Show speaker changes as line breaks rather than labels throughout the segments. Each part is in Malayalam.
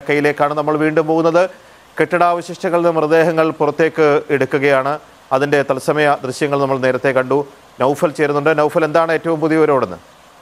കയ്യിലേക്കാണ് നമ്മൾ വീണ്ടും പോകുന്നത് കെട്ടിടാവശിഷ്ടങ്ങളിൽ നിന്ന് മൃതദേഹങ്ങൾ പുറത്തേക്ക് എടുക്കുകയാണ് അതിൻ്റെ തത്സമയ ദൃശ്യങ്ങൾ നമ്മൾ നേരത്തെ കണ്ടു നൗഫൽ ചേരുന്നുണ്ട് നൗഫൽ എന്താണ് ഏറ്റവും പുതിയ വിവരമെന്ന്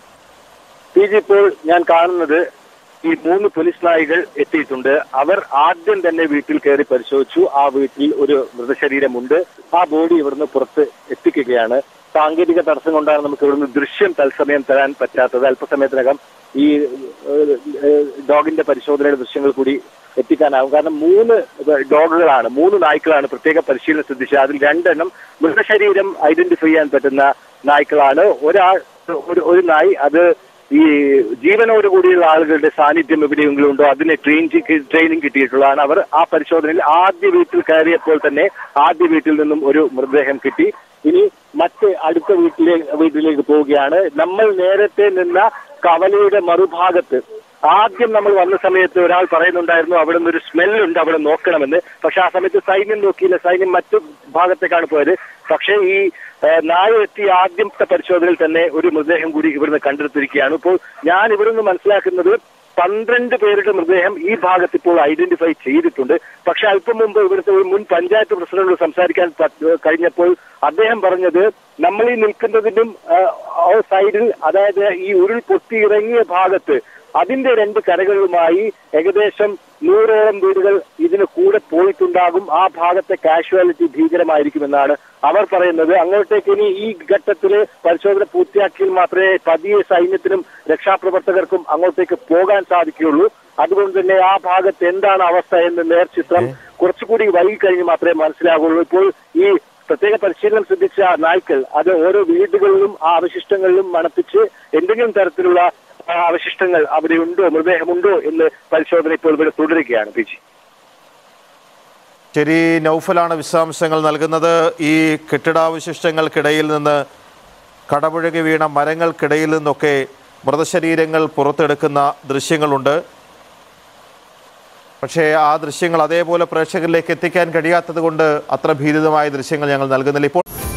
പി ജി ഇപ്പോൾ ഞാൻ കാണുന്നത് ഈ മൂന്ന് പോലീസ് നായികൾ എത്തിയിട്ടുണ്ട് അവർ ആദ്യം തന്നെ വീട്ടിൽ കയറി പരിശോധിച്ചു ആ വീട്ടിൽ ഒരു മൃതശരീരമുണ്ട് ആ ബോഡി ഇവിടുന്ന് പുറത്ത് എത്തിക്കുകയാണ് സാങ്കേതിക തടസ്സം കൊണ്ടാണ് നമുക്ക് ഇവിടുന്ന് ദൃശ്യം തത്സമയം തരാൻ പറ്റാത്തത് അല്പസമയത്തിനകം ഈ ഏഹ്, ഏഹ്, ഡോഗിന്റെ പരിശോധനയുടെ ദൃശ്യങ്ങൾ കൂടി എത്തിക്കാനാവും കാരണം മൂന്ന് ഡോഗുകളാണ് മൂന്ന് നായ്ക്കളാണ് പ്രത്യേക പരിശീലനം ശ്രദ്ധിച്ചത് അതിൽ രണ്ടെണ്ണം മൃതശരീരം ഐഡന്റിഫൈ ചെയ്യാൻ പറ്റുന്ന നായ്ക്കളാണ് ഒരാൾ ഒരു ഒരു നായ് അത് ഈ ജീവനോട് കൂടിയുള്ള ആളുകളുടെ സാന്നിധ്യം എവിടെയെങ്കിലും ഉണ്ടോ അതിനെ ട്രെയിൻ ട്രെയിനിങ് കിട്ടിയിട്ടുള്ളതാണ് അവർ ആ പരിശോധനയിൽ ആദ്യ വീട്ടിൽ കയറിയപ്പോൾ തന്നെ ആദ്യ വീട്ടിൽ നിന്നും ഒരു മൃതദേഹം കിട്ടി ഇനി മറ്റ് അടുത്ത വീട്ടിലെ വീട്ടിലേക്ക് പോവുകയാണ് നമ്മൾ നേരത്തെ നിന്ന കവലയുടെ മറുഭാഗത്ത് ആദ്യം നമ്മൾ വന്ന സമയത്ത് ഒരാൾ പറയുന്നുണ്ടായിരുന്നു അവിടെ നിന്ന് ഒരു സ്മെല്ലുണ്ട് അവിടെ നോക്കണമെന്ന് പക്ഷെ ആ സമയത്ത് സൈന്യം നോക്കിയില്ല സൈന്യം മറ്റു ഭാഗത്തേക്കാണ് പോയത് പക്ഷേ ഈ ഏഹ്, നായ എത്തിയ ആദ്യത്തെ പരിശോധനയിൽ തന്നെ ഒരു മൃതദേഹം കൂടി ഇവിടുന്ന് കണ്ടെടുത്തിരിക്കുകയാണ് ഇപ്പോൾ ഞാൻ ഇവിടുന്ന് മനസ്സിലാക്കുന്നത് പന്ത്രണ്ട് പേരുടെ മൃതദേഹം ഈ ഭാഗത്ത് ഇപ്പോൾ ഐഡന്റിഫൈ ചെയ്തിട്ടുണ്ട് പക്ഷെ അല്പം മുമ്പ് ഇവിടുത്തെ ഒരു മുൻ പഞ്ചായത്ത് പ്രസിഡന്റോട് സംസാരിക്കാൻ പറ്റ- കഴിഞ്ഞപ്പോൾ അദ്ദേഹം പറഞ്ഞത് നമ്മൾ ഈ നിൽക്കുന്നതിനും ഏഹ്, ആ സൈഡിൽ അതായത് ഈ ഉരുൾ പൊട്ടിയിറങ്ങിയ ഭാഗത്ത് അതിന്റെ രണ്ട് കരകളുമായി ഏകദേശം നൂറോളം വീടുകൾ ഇതിന് കൂടെ പോയിട്ടുണ്ടാകും ആ ഭാഗത്തെ കാഷ്വാലിറ്റി ഭീകരമായിരിക്കുമെന്നാണ് അവർ പറയുന്നത് അങ്ങോട്ടേക്ക് ഇനി ഈ ഘട്ടത്തിൽ പരിശോധന പൂർത്തിയാക്കിയാൽ മാത്രമേ പതിയെ സൈന്യത്തിനും രക്ഷാപ്രവർത്തകർക്കും അങ്ങോട്ടേക്ക് പോകാൻ സാധിക്കുകയുള്ളൂ അതുകൊണ്ട് തന്നെ ആ ഭാഗത്ത് എന്താണ് അവസ്ഥ എന്ന് നേർചിത്രം കുറച്ചുകൂടി വൈകി കഴിഞ്ഞ് മാത്രമേ മനസ്സിലാകുള്ളൂ ഇപ്പോൾ ഈ പ്രത്യേക പരിശീലനം ശ്രദ്ധിച്ച നായ്ക്കൾ അത് ഓരോ വീടുകളിലും ആ അവശിഷ്ടങ്ങളിലും മണപ്പിച്ച് എന്തെങ്കിലും തരത്തിലുള്ള ആ, അവശിഷ്ടങ്ങൾ അവിടെ ഉണ്ടോ മൃതദേഹമുണ്ടോ എന്ന് പരിശോധന ഇപ്പോൾ ഇവിടെ തുടരുകയാണ് പി ജി
ശരി നൗഫലാണ് വിശദാംശങ്ങൾ നൽകുന്നത് ഈ കെട്ടിടാവശിഷ്ടങ്ങൾക്കിടയിൽ നിന്ന് കടപുഴകി വീണ മരങ്ങൾക്കിടയിൽ നിന്നൊക്കെ മൃതശരീരങ്ങൾ പുറത്തെടുക്കുന്ന ദൃശ്യങ്ങളുണ്ട് പക്ഷേ ആ ദൃശ്യങ്ങൾ അതേപോലെ പ്രേക്ഷകരിലേക്ക് എത്തിക്കാൻ കഴിയാത്തത് കൊണ്ട് അത്ര ഭീതിതമായ ദൃശ്യങ്ങൾ ഞങ്ങൾ നൽകുന്നില്ല ഇപ്പോൾ